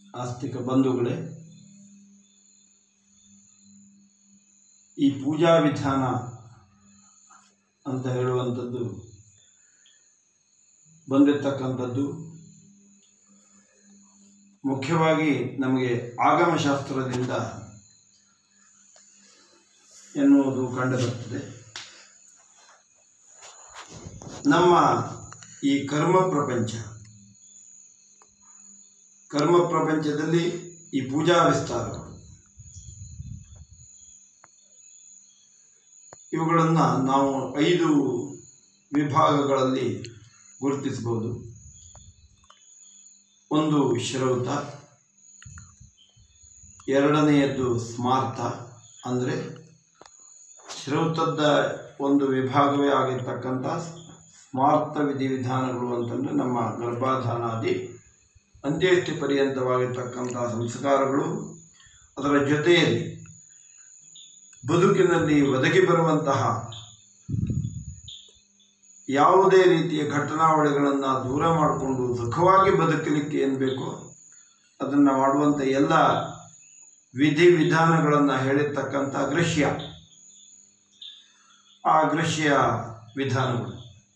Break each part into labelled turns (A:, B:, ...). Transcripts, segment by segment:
A: ಆಸ್ತಿಕ ಬಂಧುಗಳೇ ಈ ಪೂಜಾ ವಿಧಾನ ಅಂತ ಹೇಳುವಂಥದ್ದು ಬಂದಿರತಕ್ಕಂಥದ್ದು ಮುಖ್ಯವಾಗಿ ನಮಗೆ ಆಗಮಶಾಸ್ತ್ರದಿಂದ ಎನ್ನುವುದು ಕಂಡುಬರ್ತದೆ ನಮ್ಮ ಈ ಕರ್ಮ ಪ್ರಪಂಚ ಕರ್ಮ ಪ್ರಪಂಚದಲ್ಲಿ ಈ ಪೂಜಾ ವಿಸ್ತಾರಗಳು ಇವುಗಳನ್ನು ನಾವು ಐದು ವಿಭಾಗಗಳಲ್ಲಿ ಗುರುತಿಸಬಹುದು ಒಂದು ಶ್ರೌತ ಎರಡನೆಯದ್ದು ಸ್ಮಾರ್ತ ಅಂದರೆ ಶ್ರೌತದ ಒಂದು ವಿಭಾಗವೇ ಆಗಿರ್ತಕ್ಕಂಥ ಸ್ಮಾರ್ತ ವಿಧಿವಿಧಾನಗಳು ಅಂತಂದರೆ ನಮ್ಮ ಗರ್ಭಾಧಾನಾದಿ ಅಂತ್ಯೇಷ್ಟಿ ಪರ್ಯಂತವಾಗಿರ್ತಕ್ಕಂಥ ಸಂಸ್ಕಾರಗಳು ಅದರ ಜೊತೆಯಲ್ಲಿ ಬದುಕಿನಲ್ಲಿ ಒದಗಿ ಬರುವಂತಹ ಯಾವುದೇ ರೀತಿಯ ಘಟನಾವಳಿಗಳನ್ನು ದೂರ ಮಾಡಿಕೊಂಡು ಸುಖವಾಗಿ ಬದುಕಲಿಕ್ಕೆ ಏನು ಬೇಕೋ ಅದನ್ನು ಮಾಡುವಂಥ ಎಲ್ಲ ವಿಧಿ ವಿಧಾನಗಳನ್ನು ಹೇಳಿರ್ತಕ್ಕಂಥ ಗೃಹ್ಯ ಆ ಗೃಹ್ಯ ವಿಧಾನಗಳು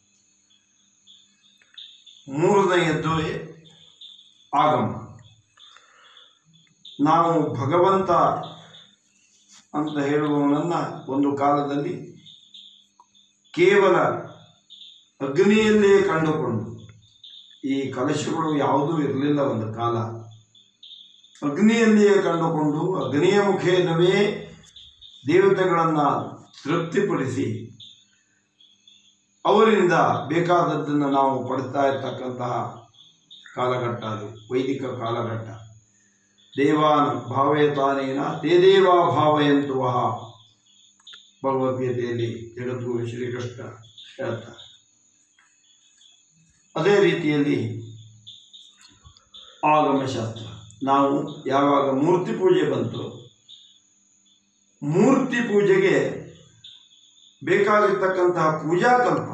A: ಮೂರನೆಯದ್ದು ಆಗಮ ನಾವು ಭಗವಂತ ಅಂತ ಹೇಳುವವನನ್ನು ಒಂದು ಕಾಲದಲ್ಲಿ ಕೇವಲ ಅಗ್ನಿಯಲ್ಲೇ ಕಂಡುಕೊಂಡು ಈ ಕಲಶಗಳು ಯಾವುದೂ ಇರಲಿಲ್ಲ ಒಂದು ಕಾಲ ಅಗ್ನಿಯಲ್ಲಿಯೇ ಕಂಡುಕೊಂಡು ಅಗ್ನಿಯ ಮುಖೇನವೇ ದೇವತೆಗಳನ್ನು ತೃಪ್ತಿಪಡಿಸಿ ಅವರಿಂದ ಬೇಕಾದದ್ದನ್ನು ನಾವು ಪಡ್ತಾ ಇರ್ತಕ್ಕಂತಹ ಕಾಲಘಟ್ಟ ಅದು ವೈದಿಕ ಕಾಲಘಟ್ಟ ದೇವಾನ್ ಭಾವಯತಾನೇನ ತೇ ದೇವಾ ಭಾವಯಂತು ವಹ ಭಗವದ್ಗೀತೆಯಲ್ಲಿ ಜಗದ್ಗುರು ಶ್ರೀಕೃಷ್ಣ ಹೇಳ್ತಾರೆ ಅದೇ ರೀತಿಯಲ್ಲಿ ಆಗಮಶಾಸ್ತ್ರ ನಾವು ಯಾವಾಗ ಮೂರ್ತಿ ಪೂಜೆ ಬಂತು ಮೂರ್ತಿ ಪೂಜೆಗೆ ಬೇಕಾಗಿರ್ತಕ್ಕಂತಹ ಪೂಜಾಕಲ್ಪ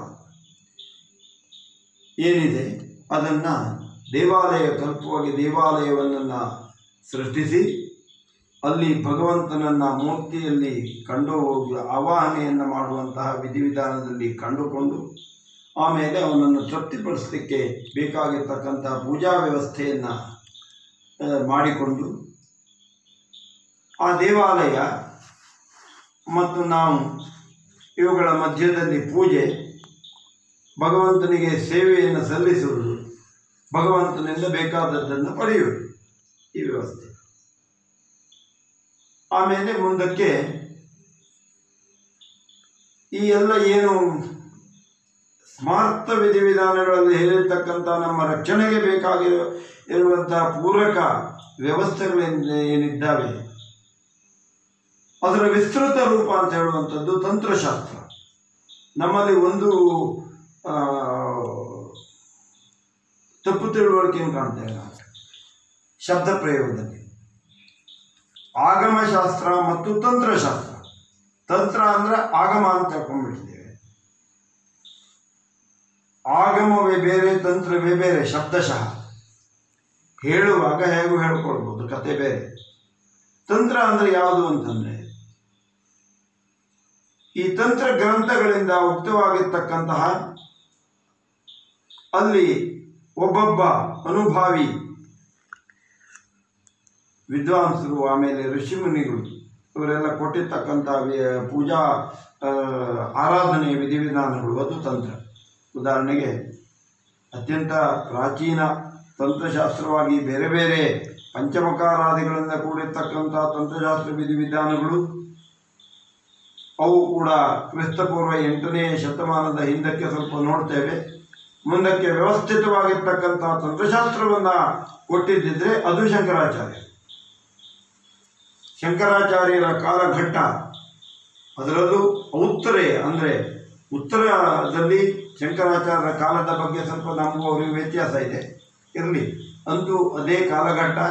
A: ಏನಿದೆ ಅದನ್ನು ದೇವಾಲಯ ಕಲ್ಪವಾಗಿ ದೇವಾಲಯವನ್ನ ಸೃಷ್ಟಿಸಿ ಅಲ್ಲಿ ಭಗವಂತನನ್ನು ಮೂರ್ತಿಯಲ್ಲಿ ಕಂಡು ಹೋಗಿ ಆವಾಹನೆಯನ್ನು ಮಾಡುವಂತಹ ವಿಧಿವಿಧಾನದಲ್ಲಿ ಕಂಡುಕೊಂಡು ಆಮೇಲೆ ಅವನನ್ನು ತೃಪ್ತಿಪಡಿಸಲಿಕ್ಕೆ ಬೇಕಾಗಿರ್ತಕ್ಕಂಥ ಪೂಜಾ ವ್ಯವಸ್ಥೆಯನ್ನು ಮಾಡಿಕೊಂಡು ಆ ದೇವಾಲಯ ಮತ್ತು ನಾವು ಇವುಗಳ ಮಧ್ಯದಲ್ಲಿ ಪೂಜೆ ಭಗವಂತನಿಗೆ ಸೇವೆಯನ್ನು ಸಲ್ಲಿಸುವುದು ಭಗವಂತನಿಂದ ಬೇಕಾದದ್ದನ್ನು ಪಡೆಯುವುದು ಈ ವ್ಯವಸ್ಥೆ ಆಮೇಲೆ ಮುಂದಕ್ಕೆ ಈ ಎಲ್ಲ ಏನು ಸ್ಮಾರ್ತ ವಿಧಿವಿಧಾನಗಳಲ್ಲಿ ಹೇಳಿರ್ತಕ್ಕಂಥ ನಮ್ಮ ರಕ್ಷಣೆಗೆ ಬೇಕಾಗಿರೋ ಇರುವಂತಹ ಪೂರಕ ವ್ಯವಸ್ಥೆಗಳಿಂದ ಏನಿದ್ದಾವೆ ಅದರ ವಿಸ್ತೃತ ರೂಪ ಅಂತ ಹೇಳುವಂಥದ್ದು ತಂತ್ರಶಾಸ್ತ್ರ ನಮ್ಮಲ್ಲಿ ಒಂದು ಆ, ತಪ್ಪು ತಿಳುವಳಿಕೆಯನ್ನು ಕಾಣ್ತೇವೆ ನಾವು ಶಬ್ದ ಪ್ರಯೋಗದಲ್ಲಿ ಆಗಮಶಾಸ್ತ್ರ ಮತ್ತು ತಂತ್ರಶಾಸ್ತ್ರ ತಂತ್ರ ಅಂದ್ರೆ ಆಗಮ ಅಂತ ತಿಳ್ಕೊಂಡ್ಬಿಟ್ಟಿದ್ದೇವೆ ಆಗಮವೇ ಬೇರೆ ತಂತ್ರವೇ ಬೇರೆ ಶಬ್ದಶಃ ಹೇಳುವಾಗ ಹೇಗೂ ಹೇಳ್ಕೊಳ್ಬೋದು ಕತೆ ಬೇರೆ ತಂತ್ರ ಅಂದ್ರೆ ಯಾವುದು ಅಂತಂದ್ರೆ ಈ ತಂತ್ರ ಗ್ರಂಥಗಳಿಂದ ಉಕ್ತವಾಗಿರ್ತಕ್ಕಂತಹ ಅಲ್ಲಿ ಒಬ್ಬೊಬ್ಬ ಅನುಭಾವಿ ವಿದ್ವಾಂಸರು ಆಮೇಲೆ ಋಷಿಮುನಿಗಳು ಇವರೆಲ್ಲ ಕೊಟ್ಟಿರ್ತಕ್ಕಂಥ ವಿ- ಪೂಜಾ ಆ, ಆರಾಧನೆಯ ವಿಧಿವಿಧಾನಗಳು ಅದು ತಂತ್ರ ಉದಾಹರಣೆಗೆ ಅತ್ಯಂತ ಪ್ರಾಚೀನ ತಂತ್ರಶಾಸ್ತ್ರವಾಗಿ ಬೇರೆ ಬೇರೆ ಪಂಚಮಕಾರಾದಿಗಳಿಂದ ಕೂಡಿರ್ತಕ್ಕಂಥ ತಂತ್ರಶಾಸ್ತ್ರ ವಿಧಿವಿಧಾನಗಳು ಅವು ಕೂಡ ಕ್ರಿಸ್ತಪೂರ್ವ ಎಂಟನೇ ಶತಮಾನದ ಹಿಂದಕ್ಕೆ ಸ್ವಲ್ಪ ನೋಡ್ತೇವೆ ಮುಂದಕ್ಕೆ ವ್ಯವಸ್ಥಿತವಾಗಿರ್ತಕ್ಕಂಥ ತಂತ್ರಶಾಸ್ತ್ರವನ್ನು ಕೊಟ್ಟಿದ್ದಿದ್ರೆ ಅದು ಶಂಕರಾಚಾರ್ಯ ಶಂಕರಾಚಾರ್ಯರ ಕಾಲಘಟ್ಟ ಅದರಲ್ಲೂ ಔತ್ತರೆ ಅಂದರೆ ಉತ್ತರದಲ್ಲಿ ಶಂಕರಾಚಾರ್ಯರ ಕಾಲದ ಬಗ್ಗೆ ಸ್ವಲ್ಪ ನಮಗೂ ಅವರಿಗೆ ವ್ಯತ್ಯಾಸ ಇದೆ ಇರಲಿ ಅಂತೂ ಅದೇ ಕಾಲಘಟ್ಟ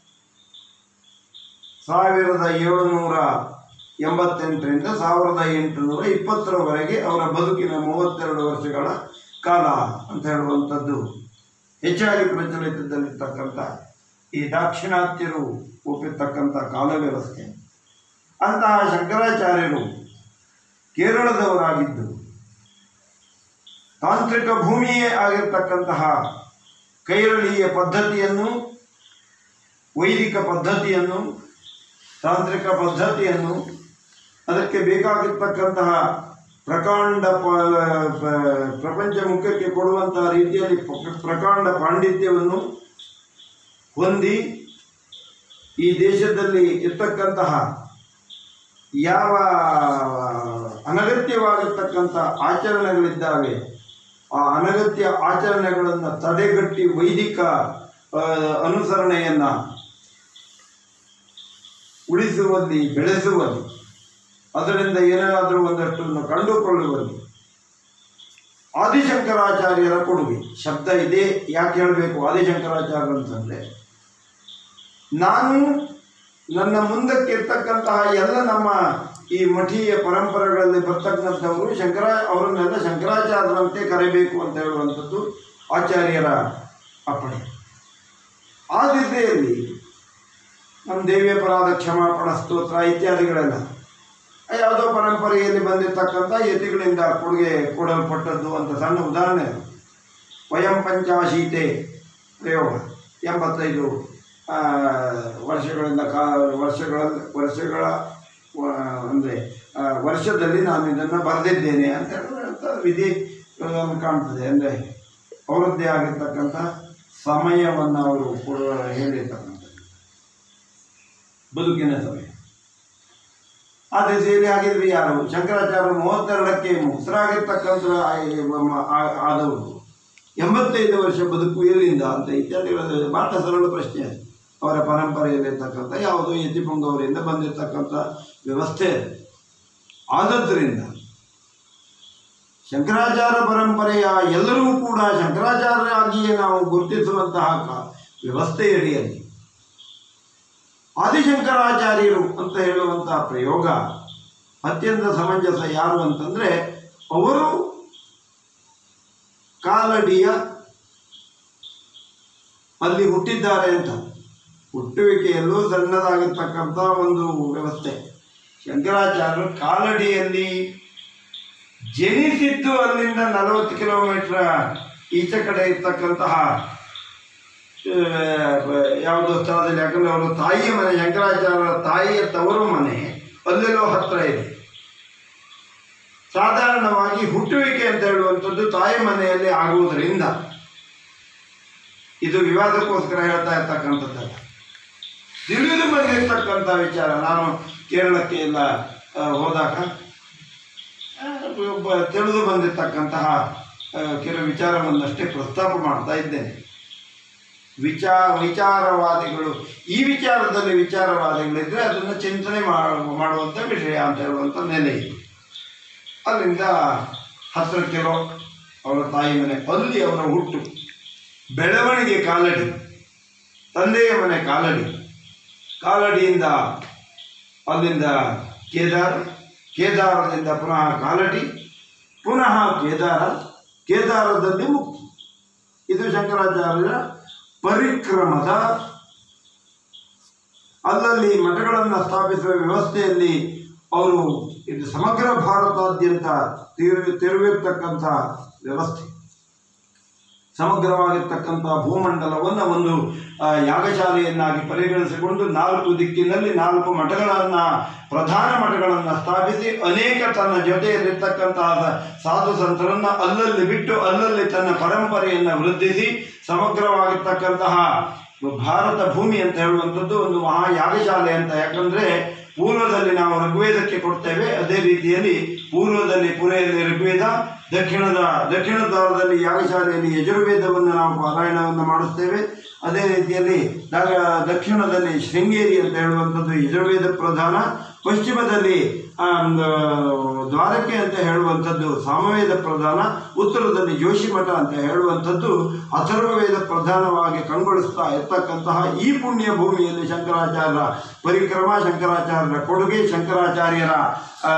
A: ಸಾವಿರದ ಏಳುನೂರ ಎಂಬತ್ತೆಂಟರಿಂದ ಸಾವಿರದ ಎಂಟುನೂರ ಇಪ್ಪತ್ತರವರೆಗೆ ಅವರ ಬದುಕಿನ ಮೂವತ್ತೆರಡು ವರ್ಷಗಳ ಕಾಲ ಅಂತ ಹೇಳುವಂಥದ್ದು ಹೆಚ್ಚಾಗಿ ಪ್ರಚಲಿತದಲ್ಲಿರ್ತಕ್ಕಂಥ ಈ ದಾಕ್ಷಿಣಾತ್ಯರು ಒಪ್ಪಿರ್ತಕ್ಕಂಥ ಕಾಲ ವ್ಯವಸ್ಥೆ ಅಂತಹ ಶಂಕರಾಚಾರ್ಯರು ಕೇರಳದವರಾಗಿದ್ದು ತಾಂತ್ರಿಕ ಭೂಮಿಯೇ ಆಗಿರ್ತಕ್ಕಂತಹ ಕೈರಳಿಯ ಪದ್ಧತಿಯನ್ನು ವೈದಿಕ ಪದ್ಧತಿಯನ್ನು ತಾಂತ್ರಿಕ ಪದ್ಧತಿಯನ್ನು ಅದಕ್ಕೆ ಬೇಕಾಗಿರ್ತಕ್ಕಂತಹ ಪ್ರಕಾಂಡ ಪ- ಪ- ಪ್ರಪಂಚ ಮುಖಕ್ಕೆ ಕೊಡುವಂತಹ ರೀತಿಯಲ್ಲಿ ಪ- ಪ್ರಕಾಂಡ ಪಾಂಡಿತ್ಯವನ್ನು ಹೊಂದಿ ಈ ದೇಶದಲ್ಲಿ ಇರ್ತಕ್ಕಂತಹ ಯಾವ ಅನಗತ್ಯವಾಗಿರ್ತಕ್ಕಂಥ ಆಚರಣೆಗಳಿದ್ದಾವೆ ಆ ಅನಗತ್ಯ ಆಚರಣೆಗಳನ್ನು ತಡೆಗಟ್ಟಿ ವೈದಿಕ ಆ, ಅನುಸರಣೆಯನ್ನು ಉಳಿಸುವಲ್ಲಿ ಬೆಳೆಸುವಲ್ಲಿ ಅದರಿಂದ ಏನಾದರೂ ಒಂದಷ್ಟನ್ನು ಕಂಡುಕೊಳ್ಳುವಲ್ಲಿ ಆದಿಶಂಕರಾಚಾರ್ಯರ ಕೊಡುಗೆ ಶಬ್ದ ಇದೆ ಯಾಕೆ ಹೇಳಬೇಕು ಆದಿಶಂಕರಾಚಾರ್ಯ ಅಂತಂದರೆ ನಾನು ನನ್ನ ಮುಂದಕ್ಕೆ ಇರ್ತಕ್ಕಂತಹ ಎಲ್ಲ ನಮ್ಮ ಈ ಮಠೀಯ ಪರಂಪರೆಗಳಲ್ಲಿ ಬರ್ತಕ್ಕಂಥವರು ಶಂಕರ ಅವರನ್ನೆಲ್ಲ ಶಂಕರಾಚಾರ್ಯರಂತೆ ಕರೆಯಬೇಕು ಅಂತ ಹೇಳುವಂಥದ್ದು ಆಚಾರ್ಯರ ಅಪ್ಪಣೆ ಆ ದಿಸೆಯಲ್ಲಿ ನಮ್ಮ ದೇವಿಯ ಪರಾಧ ಕ್ಷಮಾಪಣ ಸ್ತೋತ್ರ ಇತ್ಯಾದಿಗಳೆಲ್ಲ ಯಾವುದೋ ಪರಂಪರೆಯಲ್ಲಿ ಬಂದಿರತಕ್ಕಂಥ ಯತಿಗಳಿಂದ ಕೊಡುಗೆ ಕೊಡಲ್ಪಟ್ಟದ್ದು ಅಂತ ಸಣ್ಣ ಉದಾಹರಣೆ ಅದು. ವಯಂ ಪಂಚಾಶೀತೆ ಪ್ರಯೋಗ ಎಂಬತ್ತೈದು ಆ, ವರ್ಷಗಳಿಂದ ಕಾ ವರ್ಷಗಳ ವರ್ಷಗಳ ಅಂದರೆ ವರ್ಷದಲ್ಲಿ ನಾನು ಇದನ್ನು ಬರೆದಿದ್ದೇನೆ ಅಂತ ಹೇಳುವಂಥ ವಿಧಿ ಆ, ಕಾಣ್ತದೆ ಅಂದರೆ ಅವರದ್ದೇ ಆಗಿರ್ತಕ್ಕಂಥ ಸಮಯವನ್ನು ಅವರು ಕೊಡುವ ಹೇಳಿರ್ತಕ್ಕಂಥದ್ದು ಬದುಕಿನ ಸಮಯ ಆ ದಿಸೆಯಲ್ಲಿ ಆಗಿದ್ವಿ ಯಾರು ಶಂಕರಾಚಾರ್ಯ ಮೂವತ್ತೆರಡಕ್ಕೆ ಮುಕ್ತರಾಗಿರ್ತಕ್ಕಂಥ ಆ- ಆ- ಆದವರು ಎಂಬತ್ತೈದು ವರ್ಷ ಬದುಕು ಎಲ್ಲಿಂದ ಅಂತ ಇತ್ಯಾದಿಗಳ ಬಹಳ ಸರಳ ಪ್ರಶ್ನೆ ಅದು. ಅವರ ಪರಂಪರೆಯಲ್ಲಿರ್ತಕ್ಕಂಥ ಯಾವುದೋ ಯತಿಪುಂಗವರಿಂದ ಬಂದಿರತಕ್ಕಂಥ ವ್ಯವಸ್ಥೆ ಅದು. ಆದದ್ದರಿಂದ ಶಂಕರಾಚಾರ್ಯ ಪರಂಪರೆಯ ಎಲ್ಲರೂ ಕೂಡ ಶಂಕರಾಚಾರ್ಯರಾಗಿಯೇ ನಾವು ಗುರುತಿಸುವಂತಹ ಕ- ವ್ಯವಸ್ಥೆಯಡಿಯಲ್ಲಿ ಆದಿಶಂಕರಾಚಾರ್ಯರು ಅಂತ ಹೇಳುವಂತಹ ಪ್ರಯೋಗ ಅತ್ಯಂತ ಸಮಂಜಸ ಯಾರು ಅಂತಂದರೆ ಅವರು ಕಾಲಡಿಯ ಅಲ್ಲಿ ಹುಟ್ಟಿದ್ದಾರೆ ಅಂತ ಹುಟ್ಟುವಿಕೆಯಲ್ಲೂ ಸಣ್ಣದಾಗಿರ್ತಕ್ಕಂಥ ಒಂದು ವ್ಯವಸ್ಥೆ ಶಂಕರಾಚಾರ್ಯರು ಕಾಲಡಿಯಲ್ಲಿ ಜನಿಸಿದ್ದು ಅಲ್ಲಿಂದ ನಲವತ್ತು ಕಿಲೋಮೀಟರ್ ಈಚೆ ಕಡೆ ಇರ್ತಕ್ಕಂತಹ ಯಾವುದೋ ಸ್ಥಳದಲ್ಲಿ ಯಾಕಂದ್ರೆ ಅವರು ತಾಯಿಯ ಮನೆ ಶಂಕರಾಚಾರ್ಯರ ತಾಯಿಯ ತವರು ಮನೆ ಅಲ್ಲೆಲ್ಲೋ ಹತ್ರ ಇದೆ ಸಾಧಾರಣವಾಗಿ ಹುಟ್ಟುವಿಕೆ ಅಂತ ಹೇಳುವಂಥದ್ದು ತಾಯಿ ಮನೆಯಲ್ಲಿ ಆಗುವುದರಿಂದ ಇದು ವಿವಾದಕ್ಕೋಸ್ಕರ ಹೇಳ್ತಾ ಇರ್ತಕ್ಕಂಥದ್ದಲ್ಲ ತಿಳಿದು ಬಂದಿರ್ತಕ್ಕಂಥ ವಿಚಾರ ನಾನು ಕೇರಳಕ್ಕೆ ಎಲ್ಲ ಆ, ಹೋದಾಗ ಆ, ಒಬ್ಬ ತಿಳಿದು ಬಂದಿರತಕ್ಕಂತಹ ಆ, ಕೆಲವು ವಿಚಾರವನ್ನಷ್ಟೇ ಪ್ರಸ್ತಾಪ ಮಾಡ್ತಾ ಇದ್ದೇನೆ ವಿಚಾರ ವಿಚಾರವಾದಿಗಳು ಈ ವಿಚಾರದಲ್ಲಿ ವಿಚಾರವಾದಿಗಳಿದ್ರೆ ಅದನ್ನು ಚಿಂತನೆ ಮಾಡು- ಮಾಡುವಂಥ ವಿಷಯ ಅಂತ ಹೇಳುವಂಥ ನೆಲೆ ಇದೆ ಅಲ್ಲಿಂದ ಹತ್ತಿರ ಕಿಲೋ ಅವರ ತಾಯಿ ಮನೆ ಅಲ್ಲಿ ಅವರ ಹುಟ್ಟು ಬೆಳವಣಿಗೆ ಕಾಲಡಿ ತಂದೆಯ ಮನೆ ಕಾಲಡಿ ಕಾಲಡಿಯಿಂದ ಅಲ್ಲಿಂದ ಕೇದಾರ ಕೇದಾರದಿಂದ ಪುನಃ ಕಾಲಡಿ ಪುನಃ ಕೇದಾರ ಕೇದಾರದಲ್ಲಿ ಮುಕ್ತಿ ಇದು ಶಂಕರಾಚಾರ್ಯರ ಪರಿಕ್ರಮದ ಅಲ್ಲಲ್ಲಿ ಮಠಗಳನ್ನು ಸ್ಥಾಪಿಸುವ ವ್ಯವಸ್ಥೆಯಲ್ಲಿ ಅವರು ಇದು ಸಮಗ್ರ ಭಾರತಾದ್ಯಂತ ತಿರು ತಿರುವಿರ್ತಕ್ಕಂಥ ವ್ಯವಸ್ಥೆ ಸಮಗ್ರವಾಗಿರ್ತಕ್ಕಂಥ ಭೂಮಂಡಲವನ್ನು ಒಂದು ಆ, ಯಾಗಶಾಲೆಯನ್ನಾಗಿ ಪರಿಗಣಿಸಿಕೊಂಡು ನಾಲ್ಕು ದಿಕ್ಕಿನಲ್ಲಿ ನಾಲ್ಕು ಮಠಗಳನ್ನು ಪ್ರಧಾನ ಮಠಗಳನ್ನು ಸ್ಥಾಪಿಸಿ ಅನೇಕ ತನ್ನ ಜೊತೆಯಲ್ಲಿರ್ತಕ್ಕಂತಹ ಸಾಧು ಸಂತರನ್ನು ಅಲ್ಲಲ್ಲಿ ಬಿಟ್ಟು ಅಲ್ಲಲ್ಲಿ ತನ್ನ ಪರಂಪರೆಯನ್ನು ವೃದ್ಧಿಸಿ ಸಮಗ್ರವಾಗಿರ್ತಕ್ಕಂತಹ ಭಾರತ ಭೂಮಿ ಅಂತ ಹೇಳುವಂಥದ್ದು ಒಂದು ಮಹಾ ಯಾಗಶಾಲೆ ಅಂತ ಯಾಕಂದರೆ ಪೂರ್ವದಲ್ಲಿ ನಾವು ಋಗ್ವೇದಕ್ಕೆ ಕೊಡ್ತೇವೆ ಅದೇ ರೀತಿಯಲ್ಲಿ ಪೂರ್ವದಲ್ಲಿ ಪುರೆಯಲ್ಲಿ ಋಗ್ವೇದ ದಕ್ಷಿಣದ ದಕ್ಷಿಣ ದ್ವಾರದಲ್ಲಿ ಯಾಗಶಾಲೆಯಲ್ಲಿ ಯಜುರ್ವೇದವನ್ನು ನಾವು ಪಾರಾಯಣವನ್ನು ಮಾಡಿಸ್ತೇವೆ ಅದೇ ರೀತಿಯಲ್ಲಿ ದ- ದಕ್ಷಿಣದಲ್ಲಿ ಶೃಂಗೇರಿ ಅಂತ ಹೇಳುವಂಥದ್ದು ಯಜುರ್ವೇದ ಪ್ರಧಾನ ಪಶ್ಚಿಮದಲ್ಲಿ ಆ, ಒಂದು ದ್ವಾರಕೆ ಅಂತ ಹೇಳುವಂಥದ್ದು ಸಾಮವೇದ ಪ್ರಧಾನ ಉತ್ತರದಲ್ಲಿ ಜೋಶಿಮಠ ಅಂತ ಹೇಳುವಂಥದ್ದು ಅಥರ್ವವೇದ ಪ್ರಧಾನವಾಗಿ ಕಂಗೊಳಿಸ್ತಾ ಇರ್ತಕ್ಕಂತಹ ಈ ಪುಣ್ಯ ಭೂಮಿಯಲ್ಲಿ ಶಂಕರಾಚಾರ್ಯರ ಪರಿಕ್ರಮ ಶಂಕರಾಚಾರ್ಯರ ಕೊಡುಗೆ ಶಂಕರಾಚಾರ್ಯರ ಆ,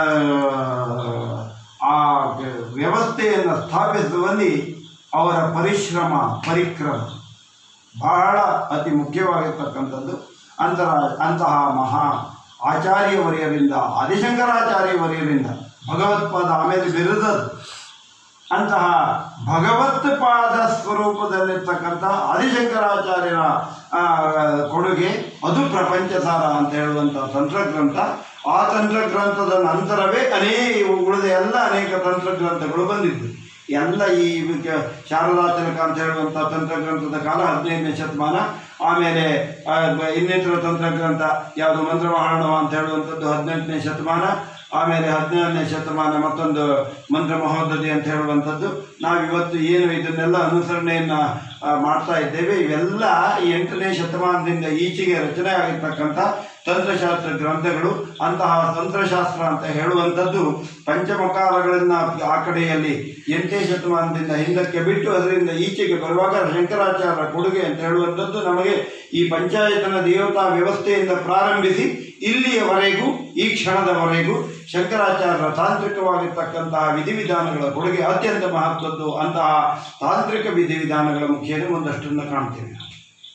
A: ಆ ವ್ಯವಸ್ಥೆಯನ್ನು ಸ್ಥಾಪಿಸುವಲ್ಲಿ ಅವರ ಪರಿಶ್ರಮ ಪರಿಕ್ರಮ ಬಹಳ ಅತಿ ಮುಖ್ಯವಾಗಿರ್ತಕ್ಕಂಥದ್ದು ಅಂತರ ಅಂತಹ ಮಹಾ ಆಚಾರ್ಯವರಿಯರಿಂದ ಆದಿಶಂಕರಾಚಾರ್ಯವರಿಯರಿಂದ ಭಗವತ್ಪಾದ ಆಮೇಲೆ ಬಿರುದದು ಅಂತಹ ಭಗವತ್ ಪಾದ ಸ್ವರೂಪದಲ್ಲಿರ್ತಕ್ಕಂಥ ಆದಿಶಂಕರಾಚಾರ್ಯರ ಆ, ಕೊಡುಗೆ ಅದು ಪ್ರಪಂಚ ಸಾರ ಅಂತ ಹೇಳುವಂಥ ತಂತ್ರಗ್ರಂಥ ಆ ತಂತ್ರಗ್ರಂಥದ ನಂತರವೇ ಅನೇಕ ಉಳಿದ ಎಲ್ಲ ಅನೇಕ ತಂತ್ರಗ್ರಂಥಗಳು ಬಂದಿದ್ದು ಎಲ್ಲ ಈ ಕ- ಶಾರದಾ ತಿಲಕ ಅಂತ ಹೇಳುವಂಥ ತಂತ್ರಗ್ರಂಥದ ಕಾಲ ಹದಿನೈದನೇ ಶತಮಾನ ಆಮೇಲೆ ಆ, ಬ- ಇನ್ನಿತರ ತಂತ್ರಗ್ರಂಥ ಯಾವುದು ಮಂತ್ರಮಹಾರಣವ ಅಂತ ಹೇಳುವಂಥದ್ದು ಹದಿನೆಂಟನೇ ಶತಮಾನ ಆಮೇಲೆ ಹದಿನೇಳನೇ ಶತಮಾನ ಮತ್ತೊಂದು ಮಂತ್ರ ಮಹೋದಧಿ ಅಂತ ಹೇಳುವಂಥದ್ದು ನಾವಿವತ್ತು ಏನು ಇದನ್ನೆಲ್ಲ ಅನುಸರಣೆಯನ್ನು ಆ, ಮಾಡ್ತಾ ಇದ್ದೇವೆ ಇವೆಲ್ಲ ಈ ಎಂಟನೇ ಶತಮಾನದಿಂದ ಈಚೆಗೆ ರಚನೆ ಆಗಿರ್ತಕ್ಕಂಥ ತಂತ್ರಶಾಸ್ತ್ರ ಗ್ರಂಥಗಳು ಅಂತಹ ತಂತ್ರಶಾಸ್ತ್ರ ಅಂತ ಹೇಳುವಂಥದ್ದು ಪಂಚಮಕಾರಗಳನ್ನು ಆ ಕಡೆಯಲ್ಲಿ ಎಂಟನೇ ಶತಮಾನದಿಂದ ಹಿಂದಕ್ಕೆ ಬಿಟ್ಟು ಅದರಿಂದ ಈಚೆಗೆ ಬರುವಾಗ ಶಂಕರಾಚಾರ್ಯ ಕೊಡುಗೆ ಅಂತ ಹೇಳುವಂಥದ್ದು ನಮಗೆ ಈ ಪಂಚಾಯತನ ದೇವತಾ ವ್ಯವಸ್ಥೆಯಿಂದ ಪ್ರಾರಂಭಿಸಿ ಇಲ್ಲಿಯವರೆಗೂ ಈ ಕ್ಷಣದವರೆಗೂ ಶಂಕರಾಚಾರ್ಯರ ತಾಂತ್ರಿಕವಾಗಿರ್ತಕ್ಕಂತಹ ವಿಧಿವಿಧಾನಗಳ ಕೊಡುಗೆ ಅತ್ಯಂತ ಮಹತ್ವದ್ದು ಅಂತಹ ತಾಂತ್ರಿಕ ವಿಧಿವಿಧಾನಗಳ ಮುಖೇನ ಒಂದಷ್ಟನ್ನು ಕಾಣ್ತೇವೆ ನಾವು.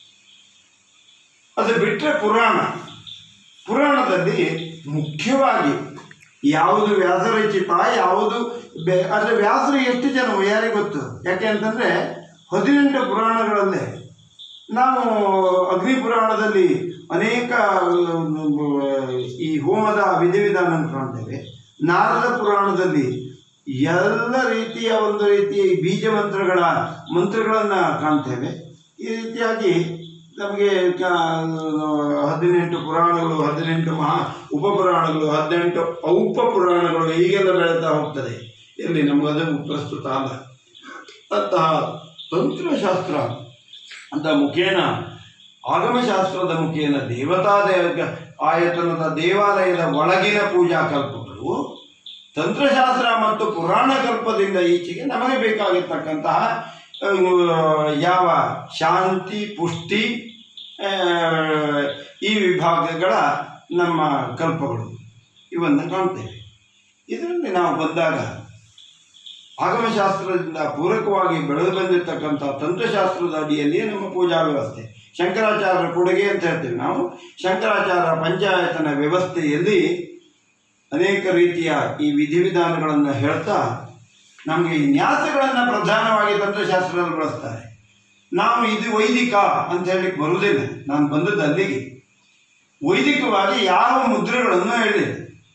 A: ಅದು ಬಿಟ್ಟರೆ ಪುರಾಣ ಪುರಾಣದಲ್ಲಿ ಮುಖ್ಯವಾಗಿ ಯಾವುದು ವ್ಯಾಸರಚಿತ ಯಾವುದು ಬೆ ಆದರೆ ವ್ಯಾಸರು ಎಷ್ಟು ಜನ ಯಾರಿಗೆ ಗೊತ್ತು ಯಾಕೆ ಅಂತಂದರೆ ಹದಿನೆಂಟು ಪುರಾಣಗಳಲ್ಲೇ ನಾವು ಅಗ್ನಿ ಪುರಾಣದಲ್ಲಿ ಅನೇಕ ಅಹ್, ಈ ಹೋಮದ ವಿಧಿವಿಧಾನ ಕಾಣ್ತೇವೆ ನಾರದ ಪುರಾಣದಲ್ಲಿ ಎಲ್ಲ ರೀತಿಯ ಒಂದು ರೀತಿಯ ಈ ಬೀಜ ಮಂತ್ರಗಳ ಮಂತ್ರಗಳನ್ನು ಕಾಣ್ತೇವೆ ಈ ರೀತಿಯಾಗಿ ನಮಗೆ ಕ- ಹದಿನೆಂಟು ಪುರಾಣಗಳು ಹದಿನೆಂಟು ಮಹಾ ಉಪಪುರಾಣಗಳು ಹದಿನೆಂಟು ಔಪ ಪುರಾಣಗಳು ಹೀಗೆಲ್ಲ ಬೆಳೀತಾ ಹೋಗ್ತದೆ ಎಲ್ಲಿ ನಮಗದು ಪ್ರಸ್ತುತ ಅಲ್ಲ ಅಂತಹ ತಂತ್ರಶಾಸ್ತ್ರ ಅಂತ ಮುಖೇನ ಆಗಮಶಾಸ್ತ್ರದ ಮುಖೇನ ದೇವತಾ ದೇವ ಆಯತನದ ದೇವಾಲಯದ ಒಳಗಿನ ಪೂಜಾ ಕಲ್ಪಗಳು ತಂತ್ರಶಾಸ್ತ್ರ ಮತ್ತು ಪುರಾಣ ಕಲ್ಪದಿಂದ ಈಚೆಗೆ ನಮಗೆ ಬೇಕಾಗಿರ್ತಕ್ಕಂತಹ ಆ, ಯಾವ ಶಾಂತಿ ಪುಷ್ಟಿ ಆ, ಈ ವಿಭಾಗಗಳ ನಮ್ಮ ಕಲ್ಪಗಳು ಇವನ್ನು ಕಾಣ್ತೇವೆ ಇದರಲ್ಲಿ ನಾವು ಬಂದಾಗ ಆಗಮಶಾಸ್ತ್ರದಿಂದ ಪೂರಕವಾಗಿ ಬೆಳೆದು ಬಂದಿರತಕ್ಕಂಥ ತಂತ್ರಶಾಸ್ತ್ರದ ಅಡಿಯಲ್ಲಿಯೇ ನಮ್ಮ ಪೂಜಾ ವ್ಯವಸ್ಥೆ ಶಂಕರಾಚಾರ್ಯರ ಕೊಡುಗೆ ಅಂತ ಹೇಳ್ತೇವೆ ನಾವು ಶಂಕರಾಚಾರ್ಯ ಪಂಚಾಯತನ ವ್ಯವಸ್ಥೆಯಲ್ಲಿ ಅನೇಕ ರೀತಿಯ ಈ ವಿಧಿವಿಧಾನಗಳನ್ನು ಹೇಳ್ತಾ ನಮಗೆ ಈ ನ್ಯಾಸಗಳನ್ನು ಪ್ರಧಾನವಾಗಿ ತಂತ್ರಶಾಸ್ತ್ರದಲ್ಲಿ ಬಳಸ್ತಾರೆ ನಾವು ಇದು ವೈದಿಕ ಅಂತ ಹೇಳಲಿಕ್ಕೆ ಬರುವುದಿಲ್ಲ ನಾನು ಬಂದದ್ದು ಅಲ್ಲಿಗೆ ವೈದಿಕವಾಗಿ ಯಾವ ಮುದ್ರೆಗಳನ್ನು ಹೇಳಿದೆ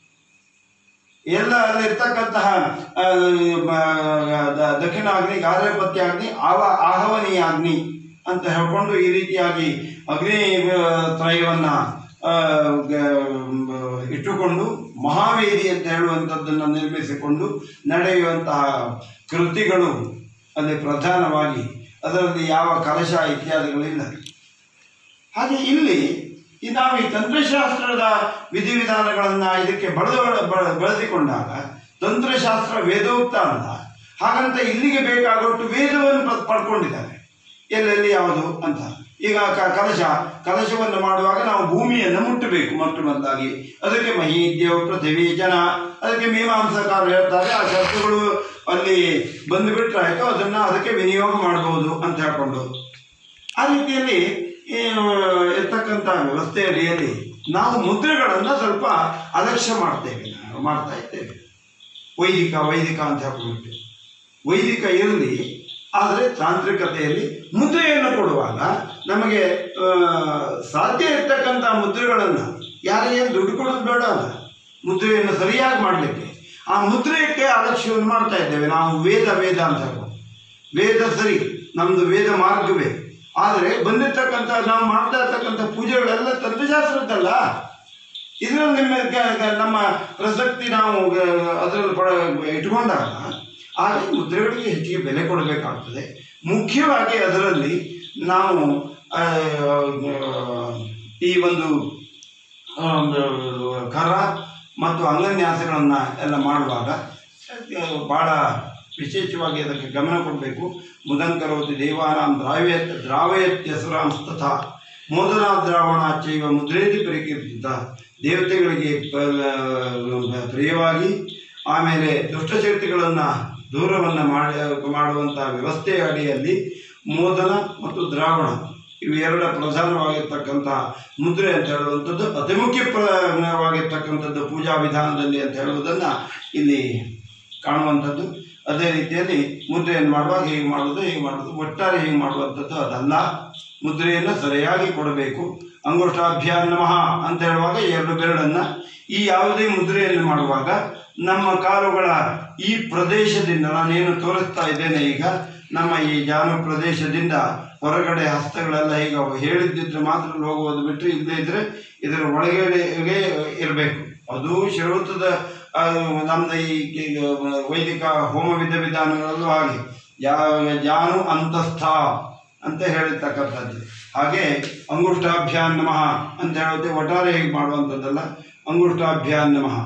A: ಎಲ್ಲ ಅಲ್ಲಿರ್ತಕ್ಕಂತಹ ಆ, ಮ- ದ- ದಕ್ಷಿಣ ಅಗ್ನಿ ಗಾರ್ಹಪತ್ಯ ಅಗ್ನಿ ಆವ ಆಹವನೀಯ ಅಗ್ನಿ ಅಂತ ಹೇಳ್ಕೊಂಡು ಈ ರೀತಿಯಾಗಿ ಅಗ್ನಿ ಆ, ತ್ರಯವನ್ನು ಆ, ಗ- ಮ್, ಇಟ್ಟುಕೊಂಡು ಮಹಾವೇದಿ ಅಂತ ಹೇಳುವಂಥದ್ದನ್ನು ನಿರ್ಮಿಸಿಕೊಂಡು ನಡೆಯುವಂತಹ ಕೃತಿಗಳು ಅಲ್ಲಿ ಪ್ರಧಾನವಾಗಿ ಅದರಲ್ಲಿ ಯಾವ ಕಲಶ ಇತ್ಯಾದಿಗಳಿಲ್ಲ ಹಾಗೆ ಇಲ್ಲಿ ಈ ನಾವು ಈ ತಂತ್ರಶಾಸ್ತ್ರದ ವಿಧಿವಿಧಾನಗಳನ್ನು ಇದಕ್ಕೆ ಬಳದ ಬಳ- ಬಳಸಿಕೊಂಡಾಗ ತಂತ್ರಶಾಸ್ತ್ರ ವೇದೋಕ್ತ ಅಲ್ಲ ಹಾಗಂತ ಇಲ್ಲಿಗೆ ಬೇಕಾಗುವಷ್ಟು ವೇದವನ್ನು ಪ- ಪಡ್ಕೊಂಡಿದ್ದಾರೆ ಎಲ್ಲೆಲ್ಲಿ ಯಾವುದು ಅಂತ ಈಗ ಕ- ಕಲಶ ಕಲಶವನ್ನು ಮಾಡುವಾಗ ನಾವು ಭೂಮಿಯನ್ನು ಮುಟ್ಟಬೇಕು ಮೊಟ್ಟ ಮೊದಲಾಗಿ ಅದಕ್ಕೆ ಮಹೀದ್ಯವ ಪೃಥಿವಿ ಜನ ಅದಕ್ಕೆ ಮೀಮಾಂಸಕಾರರು ಹೇಳ್ತಾರೆ ಆ ಶಬ್ದಗಳು ಅಲ್ಲಿ ಬಂದುಬಿಟ್ರೆ ಆಯಿತು ಅದನ್ನು ಅದಕ್ಕೆ ವಿನಿಯೋಗ ಮಾಡಬಹುದು ಅಂತ ಹೇಳ್ಕೊಂಡು ಆ ರೀತಿಯಲ್ಲಿ ಈ, ಇರ್ತಕ್ಕಂಥ ವ್ಯವಸ್ಥೆ ಅಡಿಯಲ್ಲಿ ನಾವು ಮುದ್ರೆಗಳನ್ನು ಸ್ವಲ್ಪ ಅಲಕ್ಷ್ಯ ಮಾಡ್ತೇವೆ ನಾವು ಮಾಡ್ತಾ ಇದ್ದೇವೆ ವೈದಿಕ ವೈದಿಕ ಅಂತ ಹೇಳ್ಬಿಟ್ಟು ವೈದಿಕ ಇರಲಿ ಆದರೆ ತಾಂತ್ರಿಕತೆಯಲ್ಲಿ ಮುದ್ರೆಯನ್ನು ಕೊಡುವಾಗ ನಮಗೆ ಆ, ಸಾಧ್ಯ ಇರ್ತಕ್ಕಂಥ ಮುದ್ರೆಗಳನ್ನು ಯಾರಿಗೆ ದುಡ್ಡು ಕೊಡೋದು ಬೇಡ ಅಲ್ಲ ಮುದ್ರೆಯನ್ನು ಸರಿಯಾಗಿ ಮಾಡಲಿಕ್ಕೆ ಆ ಮುದ್ರೆಯಕ್ಕೆ ಅಲಕ್ಷ್ಯವನ್ನು ಮಾಡ್ತಾ ಇದ್ದೇವೆ ನಾವು ವೇದ ವೇದ ಅಂತ ಹೇಳ್ಬೋದು ವೇದ ಸರಿ ನಮ್ಮದು ವೇದ ಮಾರ್ಗವೇ ಆದರೆ ಬಂದಿರ್ತಕ್ಕಂಥ ನಾವು ಮಾಡ್ತಾ ಇರ್ತಕ್ಕಂಥ ಪೂಜೆಗಳೆಲ್ಲ ತಂತ್ರಶಾಸ್ತ್ರದ್ದಲ್ಲ ಇದರಲ್ಲಿ ನಿಮ್ಮ ಗ- ಗ- ನಮ್ಮ ಪ್ರಸಕ್ತಿ ನಾವು ಗ- ಅದರಲ್ಲಿ ಪಡ ಇಟ್ಕೊಂಡಾಗ ಆಗ ಈ ಮುದ್ರೆಗಳಿಗೆ ಹೆಚ್ಚಿಗೆ ಬೆಲೆ ಕೊಡಬೇಕಾಗ್ತದೆ ಮುಖ್ಯವಾಗಿ ಅದರಲ್ಲಿ ನಾವು ಆ, ಈ ಒಂದು ಆ, ಒಂದು ಕರ ಮತ್ತು ಅಂಗನ್ಯಾಸಗಳನ್ನು ಎಲ್ಲ ಮಾಡುವಾಗ ಆ, ಭಾಳ ವಿಶೇಷವಾಗಿ ಅದಕ್ಕೆ ಗಮನ ಕೊಡಬೇಕು ಮುದಂಕರೋತಿ ದೇವಾನಾಂ ದ್ರಾವ್ಯ ದ್ರಾವಯತ್ಯಸುರಾಂ ತಥಾ ಮೋದನಾ ದ್ರಾವಣಾಚೈವ ಮುದ್ರೇತಿ ಪರಿಕೀರ್ತಿತ ದೇವತೆಗಳಿಗೆ ಪ- ಪ್ರಿಯವಾಗಿ ಆಮೇಲೆ ದುಷ್ಟಶಕ್ತಿಗಳನ್ನು ದೂರವನ್ನು ಮಾಡಿ ಮಾಡುವಂಥ ವ್ಯವಸ್ಥೆಯ ಅಡಿಯಲ್ಲಿ ಮೋದನ ಮತ್ತು ದ್ರಾವಣ ಇವೆರಡ ಪ್ರಧಾನವಾಗಿರ್ತಕ್ಕಂತಹ ಮುದ್ರೆ ಅಂತ ಹೇಳುವಂಥದ್ದು ಅತಿ ಮುಖ್ಯವಾಗಿರ್ತಕ್ಕಂಥದ್ದು ಪೂಜಾ ವಿಧಾನದಲ್ಲಿ ಅಂತ ಹೇಳುವುದನ್ನು ಇಲ್ಲಿ ಕಾಣುವಂಥದ್ದು ಅದೇ ರೀತಿಯಲ್ಲಿ ಮುದ್ರೆಯನ್ನು ಮಾಡುವಾಗ ಹೇಗೆ ಮಾಡೋದು ಹೇಗೆ ಮಾಡೋದು ಒಟ್ಟಾರೆ ಹೇಗೆ ಮಾಡುವಂಥದ್ದು ಅದಲ್ಲ ಮುದ್ರೆಯನ್ನು ಸರಿಯಾಗಿ ಕೊಡಬೇಕು ಅಂಗುಷ್ಟಾಭ್ಯಾನ್ ನಮಃ ಅಂತ ಹೇಳುವಾಗ ಎರಡು ಬೆರಳನ್ನು ಈ ಯಾವುದೇ ಮುದ್ರೆಯನ್ನು ಮಾಡುವಾಗ ನಮ್ಮ ಕಾಲುಗಳ ಈ ಪ್ರದೇಶದಿಂದ ನಾನೇನು ತೋರಿಸ್ತಾ ಇದ್ದೇನೆ ಈಗ ನಮ್ಮ ಈ ಜಾನು ಪ್ರದೇಶದಿಂದ ಹೊರಗಡೆ ಹಸ್ತಗಳೆಲ್ಲ ಈಗ ಹೇಳಿದ್ದಿದ್ರೆ ಮಾತ್ರ ಹೋಗುವುದು ಬಿಟ್ಟರೆ ಇಲ್ಲದೇ ಇದ್ರೆ ಇದರ ಒಳಗಡೆಗೆ ಇರಬೇಕು ಅದು ಶ್ರೌತದ ನಮ್ಮದು ಈ ಈ ವೈದಿಕ ಹೋಮ ವಿಧ ವಿಧಾನಗಳಲ್ಲೂ ಹಾಗೆ ಯಾವ ಜಾನು ಅಂತಸ್ಥ ಅಂತ ಹೇಳಿರ್ತಕ್ಕಂಥದ್ದು ಹಾಗೆ ಅಂಗುಷ್ಟಾಭ್ಯಾನ್ ನಮಃ ಅಂತ ಹೇಳುತ್ತೆ ಒಟ್ಟಾರೆ ಹೇಗೆ ಮಾಡುವಂಥದ್ದಲ್ಲ ಅಂಗುಷ್ಟಾಭ್ಯಾನ್ ನಮಃ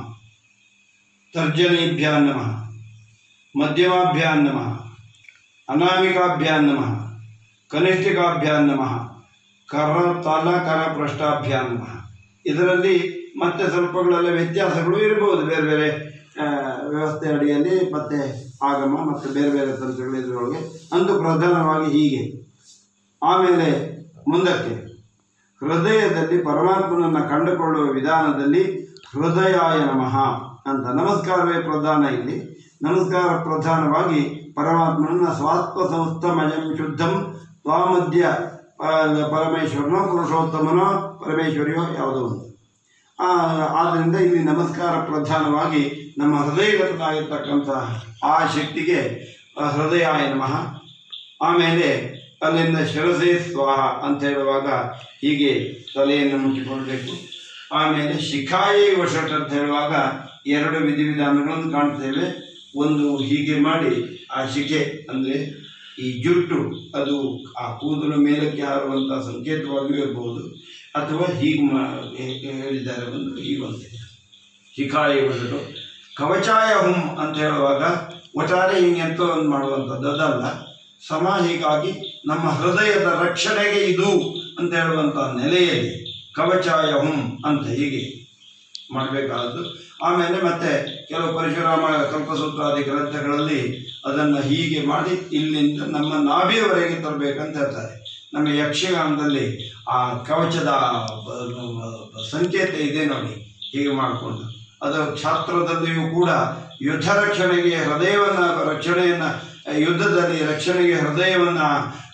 A: ತರ್ಜನೀಭ್ಯಾನ್ ನಮಃ ಮಧ್ಯಮಾಭ್ಯಾನ್ ನಮಃ ಅನಾಮಿಕಾಭ್ಯಾನ್ ನಮಃ ಕನಿಷ್ಠಿಕಾಭ್ಯಾನ್ ನಮಃ ಕರ ತಲ ಕರ ಪೃಷ್ಠಾಭ್ಯಾನ್ ನಮಃ ಇದರಲ್ಲಿ ಮತ್ತೆ ಸ್ವಲ್ಪಗಳೆಲ್ಲ ವ್ಯತ್ಯಾಸಗಳು ಇರಬಹುದು ಬೇರೆ ಬೇರೆ ಆ, ವ್ಯವಸ್ಥೆ ಅಡಿಯಲ್ಲಿ ಮತ್ತೆ ಆಗಮ ಮತ್ತು ಬೇರೆ ಬೇರೆ ತಂತ್ರಗಳು ಇದರೊಳಗೆ ಅಂದು ಪ್ರಧಾನವಾಗಿ ಹೀಗೆ ಆಮೇಲೆ ಮುಂದಕ್ಕೆ ಹೃದಯದಲ್ಲಿ ಪರಮಾತ್ಮನನ್ನು ಕಂಡುಕೊಳ್ಳುವ ವಿಧಾನದಲ್ಲಿ ಹೃದಯಾಯ ನಮಃ ಅಂತ ನಮಸ್ಕಾರವೇ ಪ್ರಧಾನ ಇಲ್ಲಿ ನಮಸ್ಕಾರ ಪ್ರಧಾನವಾಗಿ ಪರಮಾತ್ಮನನ್ನ ಸ್ವಾತ್ಮ ಸಂಸ್ಥಮಯಂ ಶುದ್ಧಂ ತ್ವಾಮಧ್ಯ ಪರಮೇಶ್ವರನೋ ಪುರುಷೋತ್ತಮನೋ ಪರಮೇಶ್ವರಿಯೋ ಯಾವುದೋ ಒಂದು ಆ, ಆದ್ದರಿಂದ ಇಲ್ಲಿ ನಮಸ್ಕಾರ ಪ್ರಧಾನವಾಗಿ ನಮ್ಮ ಹೃದಯಗತನಾಗಿರ್ತಕ್ಕಂಥ ಆ ಶಕ್ತಿಗೆ ಆ, ಹೃದಯಾಯ ನಮಃ ಆಮೇಲೆ ಅಲ್ಲಿಂದ ಶಿರಸೆ ಸ್ವಾಹ ಅಂತ ಹೇಳುವಾಗ ಹೀಗೆ ತಲೆಯನ್ನು ಮುಚ್ಚಿಕೊಳ್ಬೇಕು ಆಮೇಲೆ ಶಿಖಾಯೇ ವಶಟ್ ಅಂತ ಹೇಳುವಾಗ ಎರಡು ವಿಧಿವಿಧಾನಗಳನ್ನು ಕಾಣ್ತೇವೆ ಒಂದು ಹೀಗೆ ಮಾಡಿ ಆ ಶಿಖೆ ಅಂದರೆ ಈ ಜುಟ್ಟು ಅದು ಆ ಕೂದಲು ಮೇಲಕ್ಕೆ ಹಾರುವಂಥ ಸಂಕೇತವಾಗಿಯೂ ಇರಬಹುದು ಅಥವಾ ಹೀಗೆ ಮಾ ಹೇ- ಹೇಳಿದ್ದಾರೆ ಒಂದು ಹೀಗೊಂದು ಶಿಖಾಯ ವಶಟು ಕವಚಾಯ ಹುಂ ಅಂತ ಹೇಳುವಾಗ ಒಟ್ಟಾರೆ ಹಿಂಗೆ ಎಂತ ಒಂದು ಮಾಡುವಂಥದ್ದು ಅದಲ್ಲ ಸಮ ಹೀಗಾಗಿ ನಮ್ಮ ಹೃದಯದ ರಕ್ಷಣೆಗೆ ಇದು ಅಂತ ಹೇಳುವಂಥ ನೆಲೆಯಲ್ಲಿ ಕವಚಾಯ ಹುಂ ಅಂತ ಹೀಗೆ ಮಾಡಬೇಕಾದದ್ದು ಆಮೇಲೆ ಮತ್ತೆ ಕೆಲವು ಪರಶುರಾಮ ಕಲ್ಪಸೂತ್ರಾದಿ ಗ್ರಂಥಗಳಲ್ಲಿ ಅದನ್ನು ಹೀಗೆ ಮಾಡಿ ಇಲ್ಲಿಂದ ನಮ್ಮ ನಾಭಿಯವರೆಗೆ ತರಬೇಕಂತ ಹೇಳ್ತಾರೆ ನಮ್ಮ ಯಕ್ಷಗಾನದಲ್ಲಿ ಆ ಕವಚದ ಬ- ಬ- ಸಂಕೇತ ಇದೆ ನೋಡಿ ಹೀಗೆ ಮಾಡಿಕೊಂಡು ಅದು ಛಾತ್ರದಲ್ಲಿಯೂ ಕೂಡ ಯುದ್ಧ ರಕ್ಷಣೆಗೆ ಹೃದಯವನ್ನು ರಕ್ಷಣೆಯನ್ನು ಯುದ್ಧದಲ್ಲಿ ರಕ್ಷಣೆಗೆ ಹೃದಯವನ್ನು